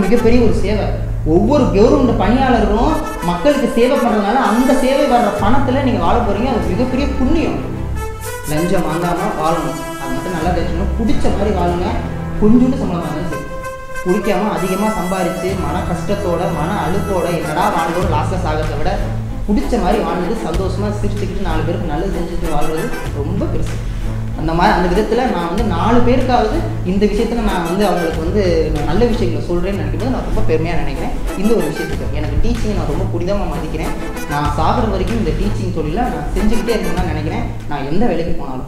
மிகப்பெரிய ஒரு சேவை ஒவ்வொரு கவர்மெண்ட் பணியாளர்களும் மக்களுக்கு சேவை பண்ணுறதுனால அந்த சேவை வர்ற பணத்தில் நீங்கள் வாழ போகிறீங்க அது மிகப்பெரிய புண்ணியம் லஞ்சம் வாங்காம வாழணும் அது மட்டும் நல்லா தெரிஞ்சுக்கணும் பிடிச்ச மாதிரி வாழுங்க கொஞ்சோண்டு சம்பளம் வாங்கினாலும் சரி குடிக்காம அதிகமாக சம்பாரித்து மன கஷ்டத்தோட மன அழுத்தோட என்னடா வாழ்வோட லாஸ்ட்டில் சாகிறத விட பிடிச்ச மாதிரி வாழ்றது சந்தோஷமாக சிரிச்சுக்கிட்டு நாலு பேருக்கு நல்லது செஞ்சுட்டு வாழ்றது ரொம்ப பெருசு அந்த மாதிரி அந்த விதத்தில் நான் வந்து நாலு பேருக்காவது இந்த விஷயத்தில் நான் வந்து அவங்களுக்கு வந்து நான் நல்ல விஷயங்களை சொல்கிறேன்னு நினைக்கும்போது நான் ரொம்ப பெருமையாக நினைக்கிறேன் இந்த ஒரு விஷயத்துக்கு எனக்கு டீச்சிங் நான் ரொம்ப புனிதமாக மதிக்கிறேன் நான் சாகுற வரைக்கும் இந்த டீச்சிங் தொழிலை நான் செஞ்சுக்கிட்டே இருக்கணும்னு தான் நினைக்கிறேன் நான் எந்த வேலைக்கு போனாலும்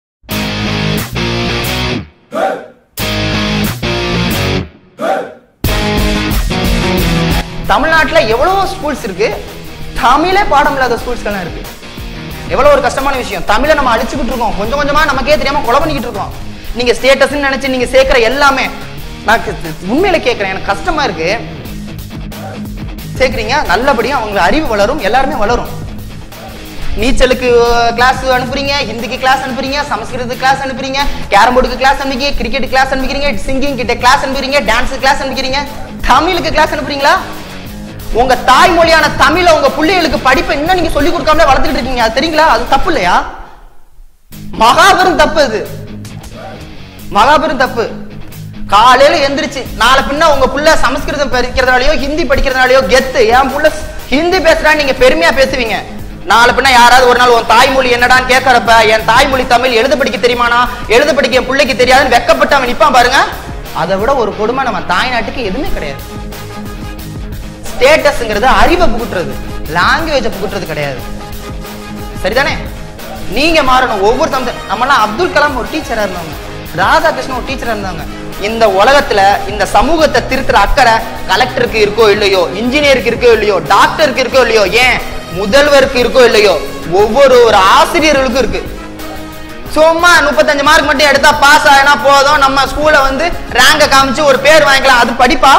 தமிழ்நாட்டில் எவ்வளோ ஸ்கூல்ஸ் இருக்கு தமிழே பாடம் இல்லாத ஸ்கூல்ஸ்கள்லாம் இருக்கு எவ்வளோ ஒரு கஷ்டமான விஷயம் தமிழை நம்ம அழிச்சுக்கிட்டு இருக்கோம் கொஞ்சம் கொஞ்சமா நமக்கே தெரியாம கொலை பண்ணிக்கிட்டு இருக்கோம் நீங்க ஸ்டேட்டஸ்ன்னு நினைச்சு நீங்க சேர்க்கிற எல்லாமே நான் க- உண்மையில கேட்குறேன் எனக்கு கஷ்டமா இருக்கு சேர்க்குறீங்க நல்லபடியா அவங்க அறிவு வளரும் எல்லாருமே வளரும் நீச்சலுக்கு கிளாஸ் அனுப்புறீங்க ஹிந்திக்கு கிளாஸ் அனுப்புறீங்க சமஸ்கிருதத்துக்கு கிளாஸ் அனுப்புறீங்க கேரம் போர்டுக்கு கிளாஸ் அனுப்பிக்கிறீங்க கிரிக்கெட் கிளாஸ் அனுப்பிக்கிறீங்க சிங்கிங் கிட்ட கிளாஸ் அனுப்புறீங்க டான்ஸ் கிளாஸ் அனுப்பிக்கிறீங்க தமிழுக்கு கிளாஸ் அனுப்புறீங்களா உங்க தாய்மொழியான தமிழ உங்க பிள்ளைகளுக்கு படிப்பை இன்னும் நீங்க சொல்லி கொடுக்காமலே வளர்த்துட்டு இருக்கீங்க அது தெரியுங்களா அது தப்பு இல்லையா மகாபெரும் தப்பு இது மகாபெரும் தப்பு காலையில எந்திரிச்சு நாளை பின்ன உங்க புள்ள சமஸ்கிருதம் படிக்கிறதுனாலயோ ஹிந்தி படிக்கிறதுனாலயோ கெத்து என் புள்ள ஹிந்தி பேசுறான்னு நீங்க பெருமையா பேசுவீங்க நாளை பின்ன யாராவது ஒரு நாள் உன் தாய்மொழி என்னடான்னு கேட்கறப்ப என் தாய்மொழி தமிழ் எழுத படிக்க தெரியுமானா எழுத படிக்க என் பிள்ளைக்கு தெரியாதுன்னு வெக்கப்பட்டு அவன் நிப்பான் பாருங்க அதை விட ஒரு கொடுமை நம்ம தாய்நாட்டுக்கு எதுவுமே கிடையாது ஸ்டேட்டஸ்ங்கிறது அறிவை புகுட்டுறது லாங்குவேஜை புகுட்டுறது கிடையாது சரிதானே நீங்க மாறணும் ஒவ்வொரு தமிழ் நம்மலாம் அப்துல் கலாம் ஒரு டீச்சரா இருந்தாங்க ராதாகிருஷ்ணன் ஒரு டீச்சரா இருந்தாங்க இந்த உலகத்துல இந்த சமூகத்தை திருத்துற அக்கறை கலெக்டருக்கு இருக்கோ இல்லையோ இன்ஜினியருக்கு இருக்கோ இல்லையோ டாக்டருக்கு இருக்கோ இல்லையோ ஏன் முதல்வருக்கு இருக்கோ இல்லையோ ஒவ்வொரு ஒரு ஆசிரியர்களுக்கும் இருக்கு சும்மா முப்பத்தஞ்சு மார்க் மட்டும் எடுத்தா பாஸ் ஆயினா போதும் நம்ம ஸ்கூல்ல வந்து ரேங்க காமிச்சு ஒரு பேர் வாங்கிக்கலாம் அது படிப்பா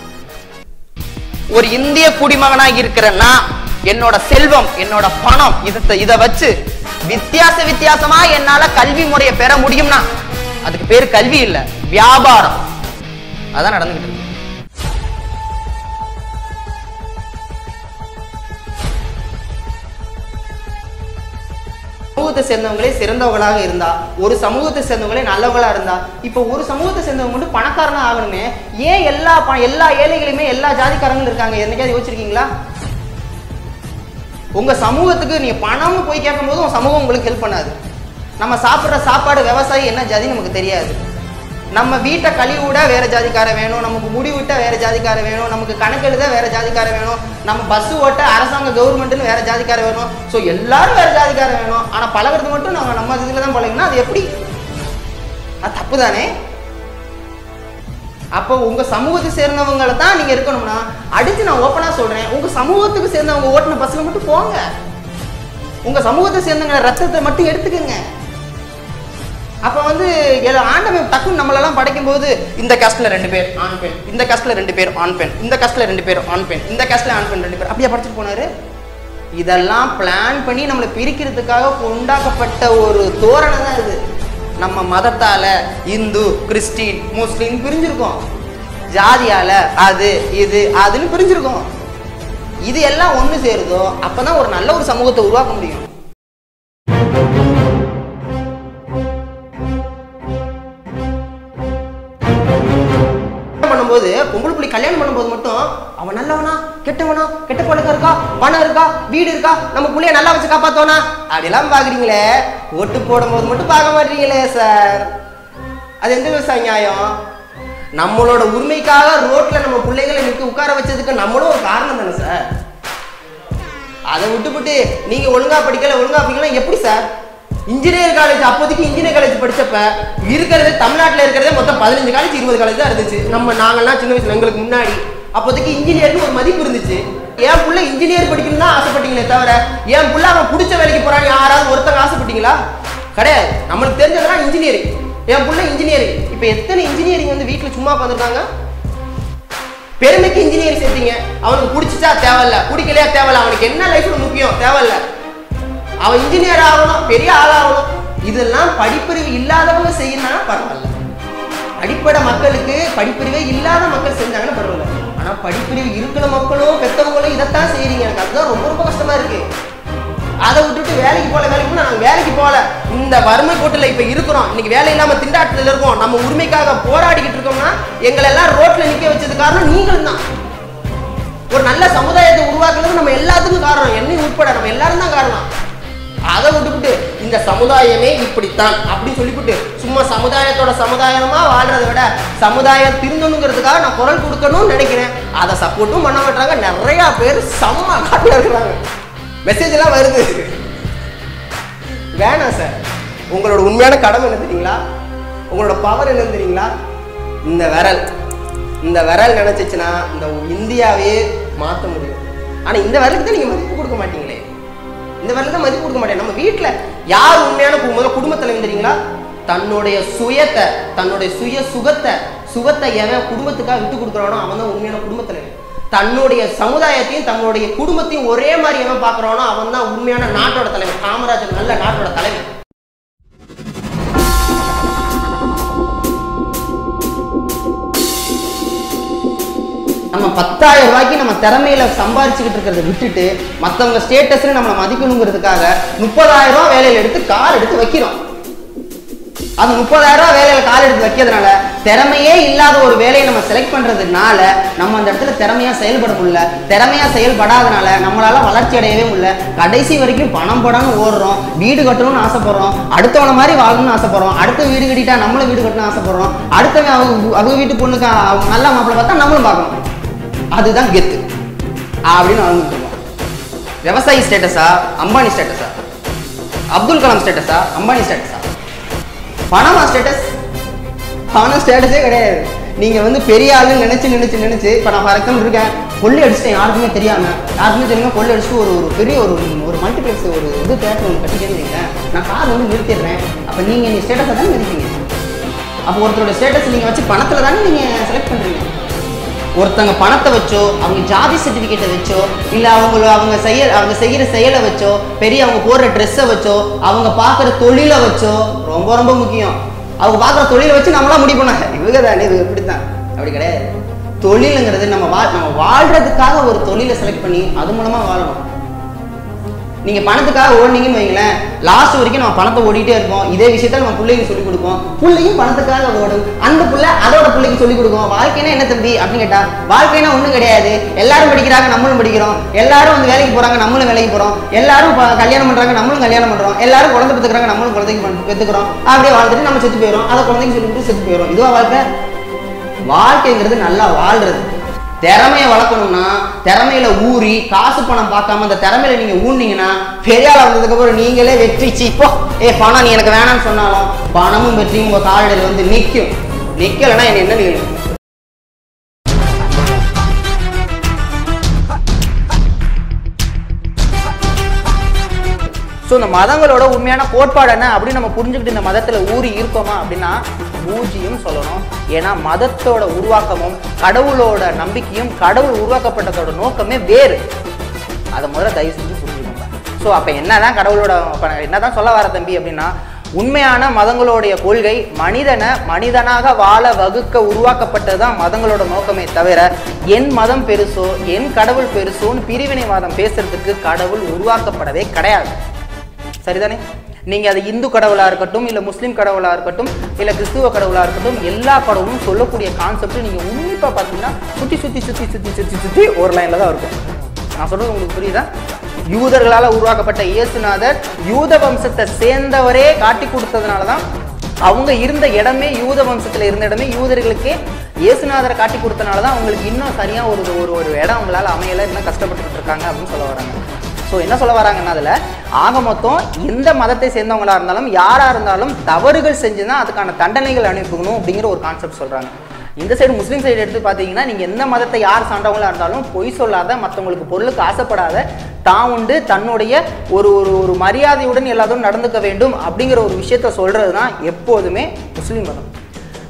ஒரு இந்திய குடிமகனாக இருக்கிற நான் என்னோட செல்வம் என்னோட பணம் இதை இதை வச்சு வித்தியாச வித்தியாசமா என்னால கல்வி முறையை பெற முடியும்னா அதுக்கு பேர் கல்வி இல்ல வியாபாரம் அதான் நடந்துகிட்டு இருக்கு சமூகத்தை சேர்ந்தவங்களே சிறந்தவங்களாக இருந்தா ஒரு சமூகத்தை சேர்ந்தவங்களே நல்லவங்களா இருந்தா இப்போ ஒரு சமூகத்தை சேர்ந்தவங்க மட்டும் பணக்காரனா ஆகணுமே ஏன் எல்லா ப- எல்லா ஏழைகளுமே எல்லா ஜாதிக்காரங்களும் இருக்காங்க என்னைக்காவது யோசிச்சிருக்கீங்களா உங்க சமூகத்துக்கு நீங்க பணம் போய் கேட்கும்போது உங்க சமூகம் உங்களுக்கு ஹெல்ப் பண்ணாது நம்ம சாப்பிட்ற சாப்பாடு விவசாயி என்ன ஜாதி நமக்கு தெரியாது நம்ம வீட்டை கழுவி விட வேற ஜாதிக்கார வேணும் நமக்கு முடி விட்ட வேற ஜாதிக்கார வேணும் நமக்கு கணக்கு எழுத வேற ஜாதிக்கார வேணும் நம்ம பஸ் ஓட்ட அரசாங்க கவர்மெண்ட்னு வேற ஜாதிக்கார வேணும் ஸோ எல்லாரும் வேற ஜாதிக்கார வேணும் ஆனா பழகுறது மட்டும் நம்ம நம்ம இதுல தான் பழகணும் அது எப்படி அது தப்பு தானே அப்போ உங்க சமூகத்தை சேர்ந்தவங்களை தான் நீங்க இருக்கணும்னா அடுத்து நான் ஓப்பனா சொல்றேன் உங்க சமூகத்துக்கு சேர்ந்தவங்க ஓட்டுன பஸ்ல மட்டும் போங்க உங்க சமூகத்தை சேர்ந்தவங்க ரத்தத்தை மட்டும் எடுத்துக்கங்க அப்ப வந்து எல்லா- ஆண்டவன் டக்குன்னு நம்மளெல்லாம் படைக்கும் போது இந்த காஸ்ட்ல ரெண்டு பேர் ஆண் பெண் இந்த காஸ்ட்ல ரெண்டு பேர் ஆண் பெண் இந்த காஸ்ட்ல ரெண்டு பேர் ஆண் பெண் இந்த காஸ்ட்ல ஆண் பெண் ரெண்டு பேர் அப்படியே படைச்சிட்டு போனாரு இதெல்லாம் பிளான் பண்ணி நம்மளை பிரிக்கிறதுக்காக உண்டாக்கப்பட்ட ஒரு தோரணை தான் இது நம்ம மதத்தால இந்து கிறிஸ்டின் முஸ்லீம் பிரிஞ்சிருக்கோம் ஜாதியால அது இது அதுன்னு பிரிஞ்சிருக்கோம் இது எல்லாம் ஒன்று சேருதோ அப்பதான் ஒரு நல்ல ஒரு சமூகத்தை உருவாக்க முடியும் கல்யாணம் பண்ணும்போது பொம்பளை புள்ளி கல்யாணம் பண்ணும்போது மட்டும் அவன் நல்லவனா கெட்டவனா கெட்ட பழக்கம் இருக்கா பணம் இருக்கா வீடு இருக்கா நம்ம புள்ளைய நல்லா வச்சு காப்பாத்தோனா அப்படிலாம் பாக்குறீங்களே ஓட்டு போடும்போது மட்டும் பார்க்க மாட்டீங்களே சார் அது எந்த விவசாய நியாயம் நம்மளோட உரிமைக்காக ரோட்ல நம்ம பிள்ளைகளை நிற்க உட்கார வச்சதுக்கு நம்மளும் ஒரு காரணம் தானே சார் அதை விட்டுவிட்டு நீங்க ஒழுங்கா படிக்கல ஒழுங்கா படிக்கல எப்படி சார் இன்ஜினியர் காலேஜ் அப்போதைக்கு இன்ஜினியர் காலேஜ் படிச்சப்ப இருக்கிறது தமிழ்நாட்டுல இருக்கிறதே மொத்தம் பதினஞ்சு காலேஜ் இருபது காலேஜ் தான் இருந்துச்சு நம்ம நாங்கெல்லாம் சின்ன வயசுல எங்களுக்கு முன்னாடி அப்போதைக்கு இன்ஜினியர்னு ஒரு மதிப்பு இருந்துச்சு என் புள்ள இன்ஜினியர் படிக்கணும் தான் ஆசைப்பட்டீங்களே தவிர என் புள்ள அவன் பிடிச்ச வேலைக்கு போறான்னு யாராவது ஒருத்தங்க ஆசைப்பட்டீங்களா கிடையாது நம்மளுக்கு தெரிஞ்சதெல்லாம் இன்ஜினியரிங் என் புள்ள இன்ஜினியரிங் இப்போ எத்தனை இன்ஜினியரிங் வந்து வீட்டில் சும்மா உட்காந்துருக்காங்க பெருமைக்கு இன்ஜினியரிங் சேர்த்தீங்க அவனுக்கு பிடிச்சிச்சா தேவையில்ல பிடிக்கலையா தேவையில்ல அவனுக்கு என்ன லைஃப்ல முக்கியம் தேவையில்ல அவன் இன்ஜினியர் ஆகணும் பெரிய ஆள் ஆகணும் இதெல்லாம் படிப்பறிவு இல்லாதவங்க செய்யணும்னா பரவாயில்ல அடிப்படை மக்களுக்கு படிப்பறிவே இல்லாத மக்கள் செஞ்சாங்கன்னா பரவாயில்ல ஆனா படிப்பறிவு இருக்கிற மக்களும் பெத்தவங்களும் இதைத்தான் செய்றீங்க எனக்கு அதுதான் ரொம்ப ரொம்ப கஷ்டமா இருக்கு அதை விட்டுட்டு வேலைக்கு போல வேலைக்கு போல நாங்கள் வேலைக்கு போல இந்த வறுமை கோட்டில் இப்போ இருக்கிறோம் இன்னைக்கு வேலை இல்லாம திண்டாட்டத்தில் இருக்கோம் நம்ம உரிமைக்காக போராடிக்கிட்டு இருக்கோம்னா எங்களை எல்லாம் ரோட்ல நிக்க வச்சது காரணம் நீங்களும் தான் ஒரு நல்ல சமுதாயத்தை உருவாக்குறது நம்ம எல்லாத்துக்கும் காரணம் என்னையும் உட்பட நம்ம எல்லாரும் தான் காரணம் அதை விட்டுவிட்டு இந்த சமுதாயமே இப்படித்தான் அப்படி சொல்லிவிட்டு சும்மா சமுதாயத்தோட சமுதாயமா வாழ்றதை விட சமுதாயம் திருந்தணுங்கிறதுக்காக நான் குரல் கொடுக்கணும்னு நினைக்கிறேன் அதை சப்போர்ட்டும் பண்ண மாட்டாங்க நிறைய பேர் செம்ம காட்டில் இருக்கிறாங்க மெசேஜ் எல்லாம் வருது வேணாம் சார் உங்களோட உண்மையான கடமை என்ன தெரியுங்களா உங்களோட பவர் என்னன்னு தெரியுங்களா இந்த விரல் இந்த விரல் நினைச்சிச்சுன்னா இந்த இந்தியாவே மாற்ற முடியும் ஆனா இந்த விரலுக்கு தான் நீங்க மதிப்பு கொடுக்க மாட்டீங்களே இந்த விரலுக்கு தான் மதிப்பு கொடுக்க மாட்டேன் நம்ம வீட்டுல யார் உண்மையான கு- முதல்ல குடும்ப தலைவன் தெரியுங்களா தன்னுடைய சுயத்தை தன்னுடைய சுய சுகத்தை சுகத்தை எவன் குடும்பத்துக்காக விட்டு கொடுக்குறானோ அவன் தான் உண்மையான குடும்ப தலைவன் தன்னுடைய சமுதாயத்தையும் தன்னுடைய குடும்பத்தையும் ஒரே மாதிரி எவன் பார்க்குறானோ அவன் தான் உண்மையான நாட்டோட தலைவன் காமராஜர் நல்ல நாட்டோட தலைவன் நம்ம பத்தாயிரம் ரூபாய்க்கு நம்ம திறமையில சம்பாரிச்சுக்கிட்டு இருக்கிறத விட்டுட்டு மற்றவங்க ஸ்டேட்டஸ்ல நம்மளை மதிக்கணுங்கிறதுக்காக முப்பதாயிரம் ரூபாய் வேலையில எடுத்து கால் எடுத்து வைக்கிறோம் அது முப்பதாயிரம் ரூபாய் வேலையில கால் எடுத்து வைக்கிறதுனால திறமையே இல்லாத ஒரு வேலையை நம்ம செலக்ட் பண்றதுனால நம்ம அந்த இடத்துல திறமையா செயல்பட முடியல திறமையா செயல்படாதனால நம்மளால வளர்ச்சி அடையவே முடியல கடைசி வரைக்கும் பணம் படம்னு ஓடுறோம் வீடு கட்டணும்னு ஆசைப்படுறோம் அடுத்தவன மாதிரி வாழணும்னு ஆசைப்படுறோம் அடுத்த வீடு கட்டிட்டா நம்மளும் வீடு கட்டணும்னு ஆசைப்படுறோம் அடுத்தவன் அவங்க அவங்க வீட்டு பொண்ணுக்கு அவங்க நல்ல மாப்பிள்ளை பார்த்தா நம்மளும் பார்க்கணும் அதுதான் கெத்து அப்படின்னு வாழ்ந்துட்டு இருக்கோம் விவசாயி ஸ்டேட்டஸா அம்பானி ஸ்டேட்டஸா அப்துல் கலாம் ஸ்டேட்டஸா அம்பானி ஸ்டேட்டஸா பணமா ஸ்டேட்டஸ் பணம் ஸ்டேட்டஸே கிடையாது நீங்க வந்து பெரிய ஆளுன்னு நினைச்சு நினைச்சு நினைச்சு இப்போ நான் ஃபார் எக்ஸாம்பிள் இருக்கேன் கொள்ளை அடிச்சிட்டேன் யாருக்குமே தெரியாம யாருக்குமே தெரியாம கொள்ளை அடிச்சுட்டு ஒரு ஒரு பெரிய ஒரு ஒரு மல்டிப்ளெக்ஸ் ஒரு இது தேட்டர் ஒன்று கட்டிட்டேன்னு நான் கார் வந்து நிறுத்திடுறேன் அப்போ நீங்க நீ ஸ்டேட்டஸை தானே நிறுத்தீங்க அப்போ ஒருத்தரோட ஸ்டேட்டஸ் நீங்க வச்சு பணத்துல தானே நீங்க செலக்ட் பண்றீங்க ஒருத்தங்க பணத்தை வச்சோ அவங்க ஜாதி சர்டிஃபிகேட்டை வச்சோ இல்ல அவங்க அவங்க செய்ய அவங்க செய்யற செயலை வச்சோ பெரிய அவங்க போடுற ட்ரெஸ்ஸை வச்சோ அவங்க பார்க்குற தொழிலை வச்சோ ரொம்ப ரொம்ப முக்கியம் அவங்க பார்க்குற தொழிலை வச்சு நம்மளாம் முடிவு பண்ணாங்க இவங்க தானே இது இப்படித்தான் அப்படி கிடையாது தொழிலுங்கிறது நம்ம வா நம்ம வாழ்றதுக்காக ஒரு தொழிலை செலக்ட் பண்ணி அது மூலமா வாழணும் நீங்க பணத்துக்காக ஓடுனீங்கன்னு வைங்களேன் லாஸ்ட் வரைக்கும் நம்ம பணத்தை ஓடிட்டே இருப்போம் இதே விஷயத்த நம்ம பிள்ளைக்கு சொல்லிக் கொடுப்போம் பிள்ளையும் பணத்துக்காக ஓடும் அந்த பிள்ளை அதோட பிள்ளைக்கு சொல்லிக் கொடுக்கும் வாழ்க்கைனா என்ன தம்பி அப்படின்னு கேட்டா வாழ்க்கைனா ஒண்ணும் கிடையாது எல்லாரும் படிக்கிறாங்க நம்மளும் படிக்கிறோம் எல்லாரும் வந்து வேலைக்கு போறாங்க நம்மளும் வேலைக்கு போறோம் எல்லாரும் ப- கல்யாணம் பண்றாங்க நம்மளும் கல்யாணம் பண்றோம் எல்லாரும் குழந்தை பெற்றுக்கிறாங்க நம்மளும் குழந்தைக்கு பண்- பெத்துக்கிறோம் அப்படியே வாழ்ந்துட்டு நம்ம செத்து போயிடும் அதை குழந்தைக்கு சொல்லி கொடுத்து செத்து போயிடும் இதுவா வாழ்க்கை வாழ்க்கைங்கிறது நல்லா வாழ்றது திறமைய வளர்க்கணும்னா திறமையில ஊறி காசு பணம் பார்க்காம அந்த திறமையில நீங்க ஊன்னீங்கன்னா பெரிய ஆளா வந்ததுக்கு அப்புறம் நீங்களே வெற்றி சீப்போ ஏ பணம் நீ எனக்கு வேணாம்னு சொன்னாலும் பணமும் வெற்றியும் உங்க காலடியில் வந்து நிற்கும் நிக்கலைன்னா என்ன என்ன நீங்க ஸோ இந்த மதங்களோட உண்மையான கோட்பாடு என்ன அப்படின்னு நம்ம புரிஞ்சுக்கிட்டு இந்த மதத்தில் ஊறி இருக்கோமா அப்படின்னா பூஜ்ஜியம் சொல்லணும் ஏன்னா மதத்தோட உருவாக்கமும் கடவுளோட நம்பிக்கையும் கடவுள் உருவாக்கப்பட்டதோட நோக்கமே வேறு அதை முதல்ல தயவு செஞ்சு புரிஞ்சுக்கோங்க ஸோ அப்போ என்னதான் கடவுளோட அப்ப நான் என்னதான் சொல்ல வர தம்பி அப்படின்னா உண்மையான மதங்களுடைய கொள்கை மனிதனை மனிதனாக வாழ வகுக்க உருவாக்கப்பட்டது தான் மதங்களோட நோக்கமே தவிர என் மதம் பெருசோ என் கடவுள் பெருசோன்னு பிரிவினைவாதம் பேசுறதுக்கு கடவுள் உருவாக்கப்படவே கிடையாது சரிதானே நீங்க அது இந்து கடவுளா இருக்கட்டும் இல்ல முஸ்லீம் கடவுளா இருக்கட்டும் இல்ல கிறிஸ்துவ கடவுளா இருக்கட்டும் எல்லா கடவுளும் சொல்லக்கூடிய கான்செப்ட் நீங்க உன்னிப்பா பார்த்தீங்கன்னா சுத்தி சுத்தி சுத்தி சுத்தி சுத்தி சுத்தி ஒரு லைன்ல தான் இருக்கும் நான் சொல்றது உங்களுக்கு புரியுதா யூதர்களால உருவாக்கப்பட்ட இயேசுநாதர் யூத வம்சத்தை சேர்ந்தவரே காட்டி கொடுத்ததுனால தான் அவங்க இருந்த இடமே யூத வம்சத்துல இருந்த இடமே யூதர்களுக்கே இயேசுநாதரை காட்டி கொடுத்தனால தான் அவங்களுக்கு இன்னும் சரியா ஒரு ஒரு ஒரு இடம் அவங்களால அமையல இன்னும் கஷ்டப்பட்டுட்டு இருக்காங்க அப்படின்னு சொல்ல வராங்க ஸோ என்ன சொல்ல வராங்கன்னா அதில் ஆக மொத்தம் எந்த மதத்தை சேர்ந்தவங்களா இருந்தாலும் யாராக இருந்தாலும் தவறுகள் செஞ்சுன்னா அதுக்கான தண்டனைகள் அனுப்பணும் அப்படிங்கிற ஒரு கான்செப்ட் சொல்கிறாங்க இந்த சைடு முஸ்லீம் சைடு எடுத்து பார்த்தீங்கன்னா நீங்கள் எந்த மதத்தை யார் சார்ந்தவங்களா இருந்தாலும் பொய் சொல்லாத மற்றவங்களுக்கு பொருளுக்கு ஆசைப்படாத தான் உண்டு தன்னுடைய ஒரு ஒரு ஒரு மரியாதையுடன் எல்லாரும் நடந்துக்க வேண்டும் அப்படிங்கிற ஒரு விஷயத்த சொல்கிறது தான் எப்போதுமே முஸ்லீம் மதம்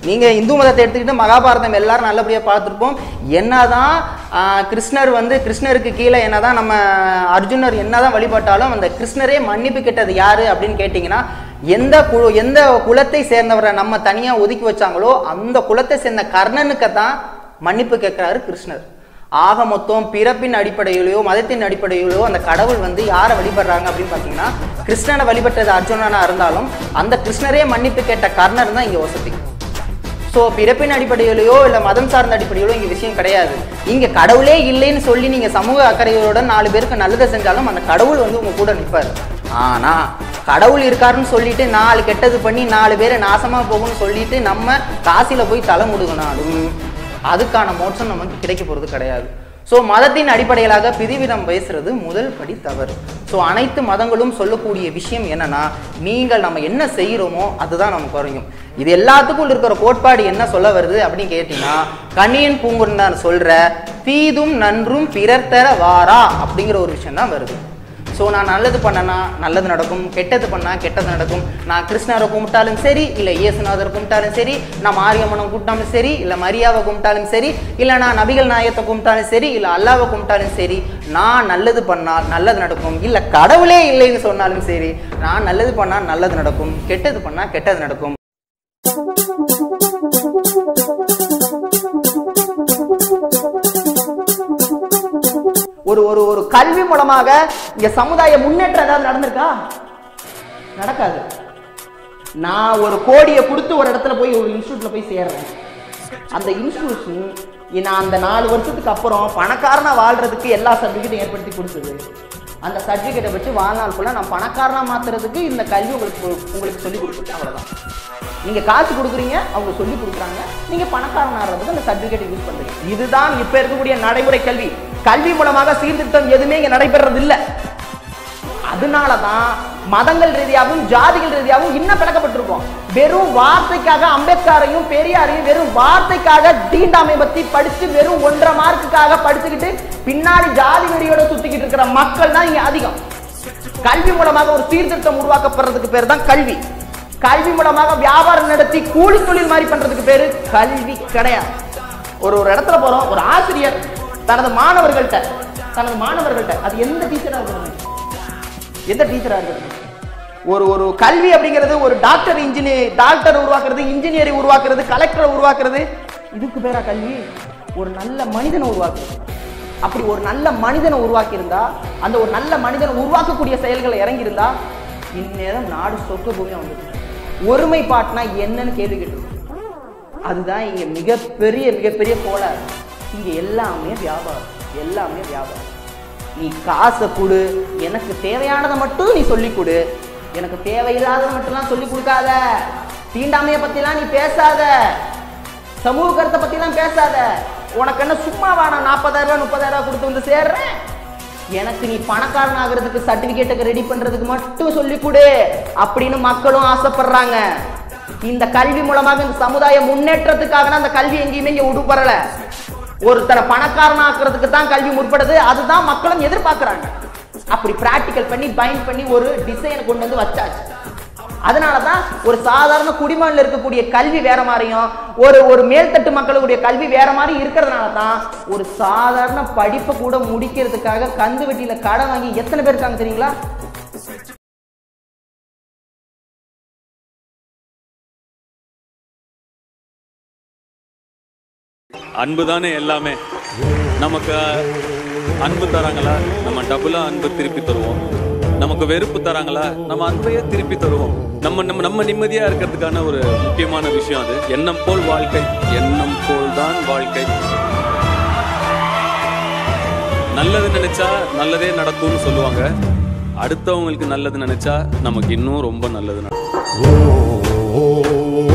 நீங்கள் இந்து மதத்தை எடுத்துக்கிட்டு மகாபாரதம் எல்லாரும் நல்லபடியாக பார்த்துருப்போம் என்னதான் ஆஹ், கிருஷ்ணர் வந்து கிருஷ்ணருக்கு கீழே என்னதான் நம்ம அர்ஜுனர் என்னதான் வழிபட்டாலும் அந்த கிருஷ்ணரே மன்னிப்பு கேட்டது யாரு அப்படின்னு கேட்டிங்கன்னா எந்த குழு எந்த குலத்தை சேர்ந்தவரை நம்ம தனியாக ஒதுக்கி வச்சாங்களோ அந்த குலத்தை சேர்ந்த கர்ணனுக்கு தான் மன்னிப்பு கேட்குறாரு கிருஷ்ணர் ஆக மொத்தம் பிறப்பின் அடிப்படையிலோ மதத்தின் அடிப்படையிலோ அந்த கடவுள் வந்து யாரை வழிபடுறாங்க அப்படின்னு பார்த்தீங்கன்னா கிருஷ்ணனை வழிபட்டது அர்ஜுனனா இருந்தாலும் அந்த கிருஷ்ணரே மன்னிப்பு கேட்ட கர்ணன் தான் இங்கே வசதி ஸோ பிறப்பின் அடிப்படையிலையோ இல்லை மதம் சார்ந்த அடிப்படையிலோ இங்கே விஷயம் கிடையாது இங்கே கடவுளே இல்லைன்னு சொல்லி நீங்கள் சமூக அக்கறையோட நாலு பேருக்கு நல்லதை செஞ்சாலும் அந்த கடவுள் வந்து உங்க கூட நிற்பார் ஆனால் கடவுள் இருக்காருன்னு சொல்லிட்டு நாலு கெட்டது பண்ணி நாலு பேரை நாசமாக போகும்னு சொல்லிட்டு நம்ம காசியில் போய் தலை முடுகினாலும் அதுக்கான மோட்சம் நமக்கு கிடைக்க போகிறது கிடையாது ஸோ மதத்தின் அடிப்படையிலாக பிரிவினம் பேசுறது முதல் படி தவறு ஸோ அனைத்து மதங்களும் சொல்லக்கூடிய விஷயம் என்னன்னா நீங்கள் நம்ம என்ன செய்கிறோமோ அதுதான் நமக்கு குறையும் இது எல்லாத்துக்கும் இருக்கிற கோட்பாடு என்ன சொல்ல வருது அப்படின்னு கேட்டீங்கன்னா கண்ணியன் பூங்குன்றன் சொல்ற தீதும் நன்றும் பிறர் தர வாரா அப்படிங்கிற ஒரு விஷயம் தான் வருது ஸோ நான் நல்லது பண்ணனா நல்லது நடக்கும் கெட்டது பண்ணா கெட்டது நடக்கும் நான் கிருஷ்ணரை கும்பிட்டாலும் சரி இல்லை இயேசுநாதர் கும்பிட்டாலும் சரி நான் மாரியம்மனை கும்பிட்டாலும் சரி இல்லை மரியாவை கும்பிட்டாலும் சரி இல்லை நான் நபிகள் நாயகத்தை கும்பிட்டாலும் சரி இல்லை அல்லாவை கும்பிட்டாலும் சரி நான் நல்லது பண்ணால் நல்லது நடக்கும் இல்லை கடவுளே இல்லைன்னு சொன்னாலும் சரி நான் நல்லது பண்ணால் நல்லது நடக்கும் கெட்டது பண்ணால் கெட்டது நடக்கும் ஒரு ஒரு ஒரு கல்வி மூலமாக இங்க சமுதாய முன்னேற்றம் ஏதாவது நடந்திருக்கா நடக்காது நான் ஒரு கோடியை கொடுத்து ஒரு இடத்துல போய் ஒரு இன்ஸ்டியூட்ல போய் சேர்றேன் அந்த இன்ஸ்டியூஷன் நான் அந்த நாலு வருஷத்துக்கு அப்புறம் பணக்காரனா வாழ்றதுக்கு எல்லா சர்டிஃபிகேட்டும் ஏற்படுத்தி கொடுத்தது அந்த சர்டிஃபிகேட்டை வச்சு வாழ்நாள் ஃபுல்லாக நான் பணக்காரனா மாத்துறதுக்கு இந்த கல்வி உங்களுக்கு உங்களுக்கு சொல்லி கொடுக்குது அவ்வளவுதான் நீங்க காசு கொடுக்குறீங்க அவங்க சொல்லி கொடுக்குறாங்க நீங்க பணக்காரன் ஆகிறதுக்கு அந்த சர்டிஃபிகேட் யூஸ் பண்றீங்க இதுதான் இப்ப இருக்கக்கூடிய நடைமுறை கல்வி கல்வி மூலமாக சீர்திருத்தம் எதுவுமே இங்க நடைபெறது இல்லை அதனால தான் மதங்கள் ரீதியாகவும் ஜாதிகள் ரீதியாகவும் இன்னும் பிளக்கப்பட்டிருக்கோம் வெறும் வார்த்தைக்காக அம்பேத்கரையும் பெரியாரையும் வெறும் வார்த்தைக்காக தீண்டாமை பத்தி படிச்சு வெறும் ஒன்றரை மார்க்குக்காக படிச்சுக்கிட்டு பின்னாடி ஜாதி வெறியோட சுத்திக்கிட்டு இருக்கிற மக்கள் தான் இங்க அதிகம் கல்வி மூலமாக ஒரு சீர்திருத்தம் உருவாக்கப்படுறதுக்கு பேர் தான் கல்வி கல்வி மூலமாக வியாபாரம் நடத்தி கூலி தொழில் மாதிரி பண்றதுக்கு பேரு கல்வி கிடையாது ஒரு ஒரு இடத்துல போறோம் ஒரு ஆசிரியர் தனது மாணவர்கள்ட்ட தனது மாணவர்கள்ட்ட அது எந்த டீச்சரா இருக்கணும் எந்த டீச்சரா இருக்கணும் ஒரு ஒரு கல்வி அப்படிங்கிறது ஒரு டாக்டர் இன்ஜினியர் டாக்டர் உருவாக்குறது இன்ஜினியரை உருவாக்குறது கலெக்டரை உருவாக்குறது இதுக்கு பேரா கல்வி ஒரு நல்ல மனிதனை உருவாக்குறது அப்படி ஒரு நல்ல மனிதனை உருவாக்கி இருந்தா அந்த ஒரு நல்ல மனிதனை உருவாக்கக்கூடிய செயல்களை இறங்கி இருந்தா இந்நேரம் நாடு சொக்க பூமியா வந்துருக்கு ஒருமைப்பாட்டுனா என்னன்னு கேள்வி கேட்டு அதுதான் இங்க மிகப்பெரிய மிகப்பெரிய கோளாறு இங்க எல்லாமே வியாபாரம் எல்லாமே வியாபாரம் நீ காசை கொடு எனக்கு தேவையானதை மட்டும் நீ சொல்லி கொடு எனக்கு தேவையில்லாததை மட்டும்லாம் சொல்லி கொடுக்காத தீண்டாமையை பத்திலாம் நீ பேசாத சமூக கருத்தை பத்திலாம் பேசாத உனக்கு என்ன சும்மா நான் நாற்பதாயிரம் ரூபாய் முப்பதாயிரம் ரூபாய் கொடுத்து வந்து சேர்றேன் எனக்கு நீ பணக்காரன் ஆகிறதுக்கு சர்டிபிகேட்டுக்கு ரெடி பண்றதுக்கு மட்டும் சொல்லி கொடு அப்படின்னு மக்களும் ஆசைப்படுறாங்க இந்த கல்வி மூலமாக இந்த சமுதாய முன்னேற்றத்துக்காக அந்த கல்வி எங்கேயுமே இங்க உடுப்பறல ஒருத்தரை பணக்காரன் ஆக்குறதுக்கு தான் கல்வி முற்படுது அதுதான் மக்களும் எதிர்பார்க்கறாங்க அப்படி பிராக்டிக்கல் பண்ணி பைண்ட் பண்ணி ஒரு டிசைன் கொண்டு வந்து வச்சாச்சு அதனால தான் ஒரு சாதாரண குடிமகன்ல இருக்கக்கூடிய கல்வி வேற மாதிரியும் ஒரு ஒரு மேல்தட்டு மக்களுடைய கல்வி வேற மாதிரி இருக்கிறதுனால தான் ஒரு சாதாரண படிப்பை கூட முடிக்கிறதுக்காக கந்து வெட்டியில கடன் வாங்கி எத்தனை பேர் இருக்காங்க தெரியுங்களா அன்பு தானே எல்லாமே நமக்கு அன்பு தராங்களா நம்ம டபுளா அன்பு திருப்பி தருவோம் நமக்கு வெறுப்பு தராங்களா நம்ம அன்பையே திருப்பி தருவோம் நம்ம நம்ம நம்ம நிம்மதியா இருக்கிறதுக்கான ஒரு முக்கியமான விஷயம் அது எண்ணம் போல் வாழ்க்கை எண்ணம் போல் தான் வாழ்க்கை நல்லது நினைச்சா நல்லதே நடக்கும்னு சொல்லுவாங்க அடுத்தவங்களுக்கு நல்லது நினைச்சா நமக்கு இன்னும் ரொம்ப நல்லது நடக்கும்